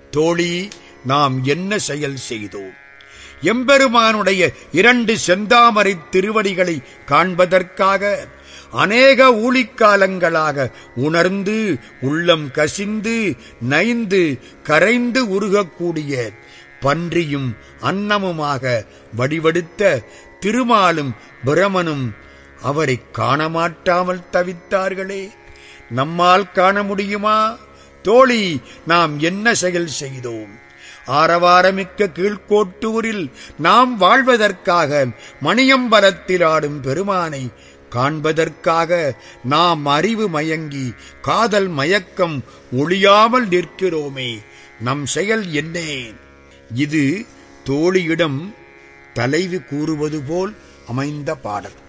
தோழி நாம் என்ன செயல் செய்தோம் எம்பெருமானுடைய இரண்டு செந்தாமரை திருவடிகளை காண்பதற்காக அநேக ஊழிக்காலங்களாக உணர்ந்து உள்ளம் கசிந்து நைந்து கரைந்து உருகக்கூடிய பன்றியும் அன்னமுமாக வடிவெடுத்த திருமாலும் பிரமனும் அவரை காணமாட்டாமல் தவித்தார்களே நம்மால் காண முடியுமா தோழி நாம் என்ன செயல் செய்தோம் ஆரவாரமிக்க கீழ்கோட்டூரில் நாம் வாழ்வதற்காக மணியம்பலத்தில் ஆடும் பெருமானை காண்பதற்காக நாம் அறிவு மயங்கி காதல் மயக்கம் ஒளியாமல் நிற்கிறோமே நம் செயல் என்னே இது தோழியிடம் தலைவி கூறுவது போல் அமைந்த பாடல்